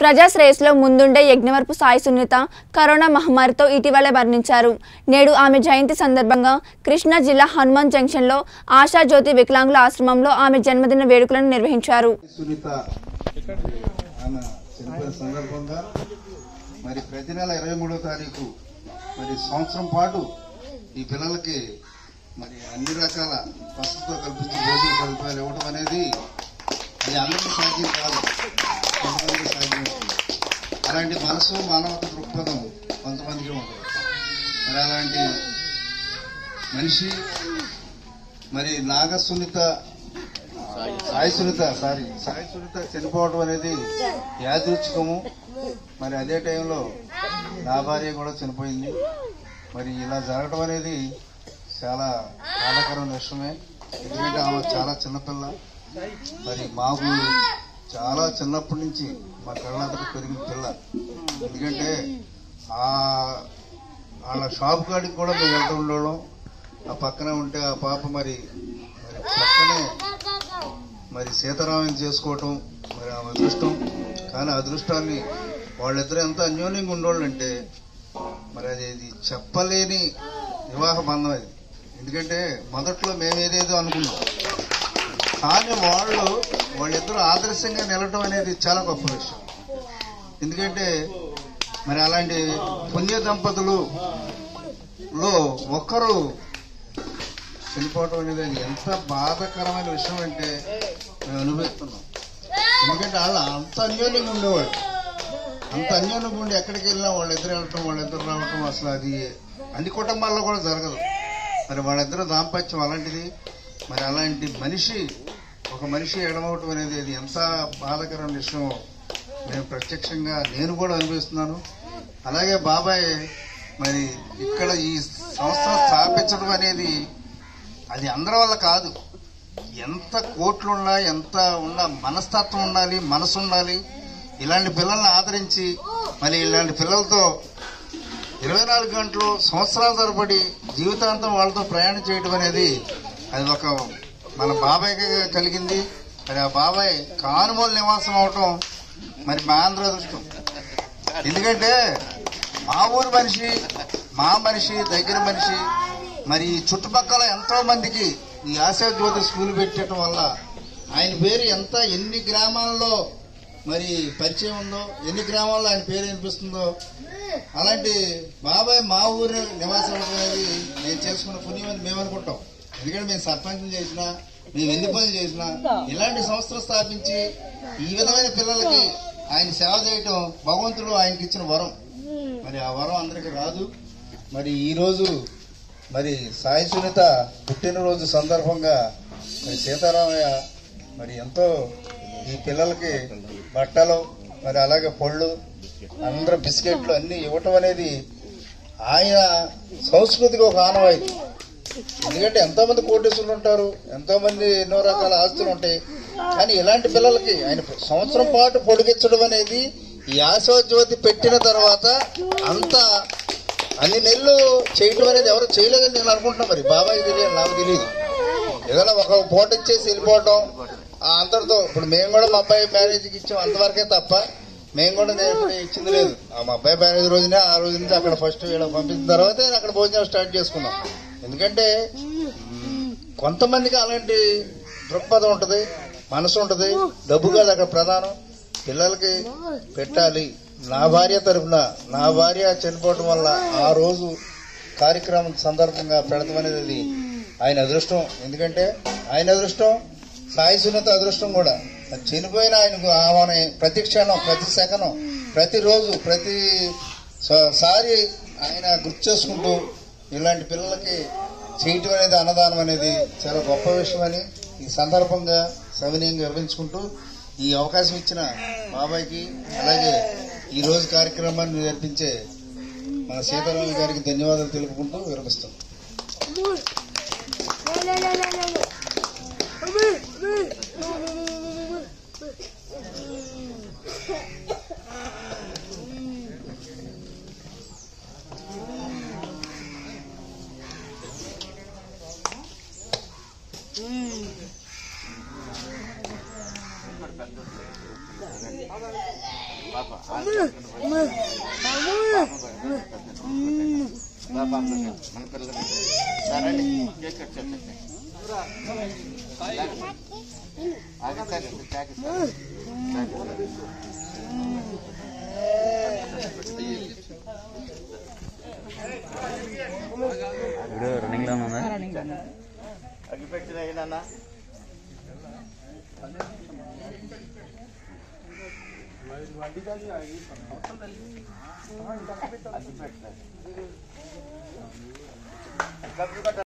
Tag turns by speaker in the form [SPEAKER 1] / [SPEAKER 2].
[SPEAKER 1] ప్రజా శ్రేయస్సులో ముందుండే యజ్ఞవరపు సాయి సునీత కరోనా మహమ్మారితో ఇటీవలే మరణించారు నేడు ఆమె జయంతి సందర్భంగా కృష్ణా జిల్లా హనుమాన్ జంక్షన్లో ఆశాజ్యోతి వికలాంగుల ఆశ్రమంలో ఆమె జన్మదిన వేడుకలను నిర్వహించారు
[SPEAKER 2] సునీత ఆమె చనిపోయిన సందర్భంగా మరి ప్రతి నెల ఇరవై మూడో తారీఖు మరి సంవత్సరం పాటు ఈ పిల్లలకి మరి అన్ని రకాల వసతులు కల్పించి భోజన సదుపాయాలు ఇవ్వడం అనేది అది అందరికీ సాధ్యం కాదు కొంతమందికి సాధ్యం అవుతుంది అలాంటి మనసు మానవత దృక్పథం కొంతమందికి ఉండదు మరి అలాంటి మనిషి మరి నాగ సునీత సాయి సునీత సారీ సాయి సునీత చనిపోవడం అనేది యాదృచ్ఛికము మరి అదే టైంలో నా భార్య కూడా చనిపోయింది మరి ఇలా జరగడం అనేది చాలా బాధాకరమైన విషయమే ఎందుకంటే ఆమె చాలా చిన్నపిల్ల మరి మాకు చాలా చిన్నప్పటి నుంచి మా కళ్ళంతటి పెరిగిన పిల్ల ఎందుకంటే ఆ వాళ్ళ షాప్ కాడికి కూడా మేము వెళ్తూ ఉండేవాళ్ళం ఆ పక్కనే ఉంటే ఆ పాప మరి మరి పక్కనే మరి సీతారామం చేసుకోవటం మరి ఆమె అదృష్టం కానీ ఆ అదృష్టాన్ని వాళ్ళిద్దరూ ఎంత అన్యోన్యంగా ఉండేవాళ్ళంటే మరి అది ఇది చెప్పలేని వివాహ బంధం అది ఎందుకంటే మొదట్లో మేము ఏదేదో అనుకున్నాం కానీ వాళ్ళు వాళ్ళిద్దరూ ఆదర్శంగా నిలవటం అనేది చాలా గొప్ప విషయం ఎందుకంటే మరి అలాంటి పుణ్య దంపతులు లో ఒక్కరు చనిపోవటం అనేది అది ఎంత బాధాకరమైన విషయం అంటే మేము అనుభవిస్తున్నాం ఎందుకంటే వాళ్ళు అంత అన్యోన్యంగా ఉండేవాళ్ళు అంత అన్యోన్యంగా ఉండి ఎక్కడికి వెళ్ళినా వాళ్ళిద్దరు వెళ్ళటం వాళ్ళిద్దరు రావటం అసలు అది అన్ని కుటుంబాల్లో కూడా జరగదు మరి వాళ్ళిద్దరు దాంపత్యం అలాంటిది మరి అలాంటి మనిషి ఒక మనిషి ఎడమవటం అనేది అది ఎంత బాధాకరమైన విషయం నేను ప్రత్యక్షంగా నేను కూడా అనుభవిస్తున్నాను అలాగే బాబాయ్ మరి ఇక్కడ ఈ సంస్థ స్థాపించడం అనేది అది అందరి వల్ల కాదు ఎంత కోట్లున్నా ఎంత ఉన్న మనస్తత్వం ఉండాలి మనసు ఉండాలి ఇలాంటి పిల్లల్ని ఆదరించి మరి ఇలాంటి పిల్లలతో ఇరవై నాలుగు గంటలు సంవత్సరాల తరబడి జీవితాంతం వాళ్ళతో ప్రయాణం చేయడం అనేది అది ఒక మన బాబాయ్కి కలిగింది మరి ఆ బాబాయ్ కానుమూల నివాసం అవటం మరి మా ఆంధ్ర అదృష్టం ఎందుకంటే మా ఊరు మనిషి మా మనిషి దగ్గర మనిషి మరి ఈ చుట్టుపక్కల ఎంతో మందికి ఈ ఆశా జ్యోతి స్కూల్ పెట్టడం వల్ల ఆయన పేరు ఎంత ఎన్ని గ్రామాల్లో మరి పరిచయం ఉందో ఎన్ని గ్రామాల్లో ఆయన పేరు వినిపిస్తుందో అలాంటి బాబాయ్ మా ఊరు నివాసం అవ్వడం అనేది నేను చేసుకున్న పుణ్యం అని మేము అనుకుంటాం ఎందుకంటే మేము సర్పంచం చేసినా మేము ఎన్ని పనులు చేసినా ఇలాంటి సంస్థలు స్థాపించి ఈ విధమైన పిల్లలకి ఆయన సేవ చేయటం భగవంతుడు ఆయనకి ఇచ్చిన వరం మరి ఆ వరం అందరికి రాదు మరి ఈ రోజు మరి సాయి సునీత పుట్టినరోజు సందర్భంగా మరి సీతారామయ్య మరి ఎంతో ఈ పిల్లలకి బట్టలు మరి అలాగే పళ్ళు అందరూ బిస్కెట్లు అన్ని ఇవ్వటం అనేది ఆయన సంస్కృతికి ఒక ఆనవాయితీ ఎందుకంటే ఎంతో మంది కోటేశ్వరులు ఉంటారు ఎంతో మంది ఎన్నో రకాల ఆస్తులు ఉంటాయి కానీ ఇలాంటి పిల్లలకి ఆయన సంవత్సరం పాటు పొడిగించడం అనేది ఈ ఆశాజ్యోతి పెట్టిన తర్వాత అంత అన్ని నెలలు చేయటం అనేది ఎవరు చేయలేదని నేను అనుకుంటున్నా మరి బాబాయ్ తెలియదు నాకు తెలియదు ఏదైనా ఒక పూట ఇచ్చేసి వెళ్ళిపోవటం ఆ అందరితో ఇప్పుడు మేము కూడా మా అబ్బాయి మ్యారేజ్కి ఇచ్చాం అంతవరకే తప్ప మేము కూడా నేను ఇప్పుడు ఇచ్చింది లేదు ఆ మా అబ్బాయి మ్యారేజ్ రోజునే ఆ రోజు నుంచి అక్కడ ఫస్ట్ వీళ్ళకి పంపించిన తర్వాత అక్కడ భోజనం స్టార్ట్ చేసుకున్నాం ఎందుకంటే మ్, కొంతమందికి అలాంటి దృక్పథం ఉంటుంది మనసు ఉంటుంది డబ్బు కాదు అక్కడ ప్రధానం పిల్లలకి పెట్టాలి నా భార్య తరఫున నా భార్య చనిపోవడం వల్ల ఆ రోజు కార్యక్రమం సందర్భంగా పెడతాం అనేది అది ఆయన అదృష్టం ఎందుకంటే ఆయన అదృష్టం సాయి సునీత అదృష్టం కూడా అది చనిపోయిన ఆయనకు ఆమె ప్రతి క్షణం ప్రతి సెకనం ప్రతిరోజు ప్రతి స- సారి ఆయన గుర్తు చేసుకుంటూ ఇలాంటి పిల్లలకి చేయటం అనేది అన్నదానం అనేది చాలా గొప్ప విషయం అని ఈ సందర్భంగా సవినీయంగా వివరించుకుంటూ ఈ అవకాశం ఇచ్చిన బాబాయ్కి అలాగే ఈ రోజు కార్యక్రమాన్ని నేర్పించే మన సీతారామ గారికి ధన్యవాదాలు తెలుపుకుంటూ విరమిస్తాం
[SPEAKER 3] బాబు మన పిల్లలు సరే కేక్ కట్ చేసేయండి ఆగిస్తారు తాగిస్తారు
[SPEAKER 4] ఇప్పుడు రన్నింగ్ లో ఉందా
[SPEAKER 3] అగ్గిపెట్టిన అయినా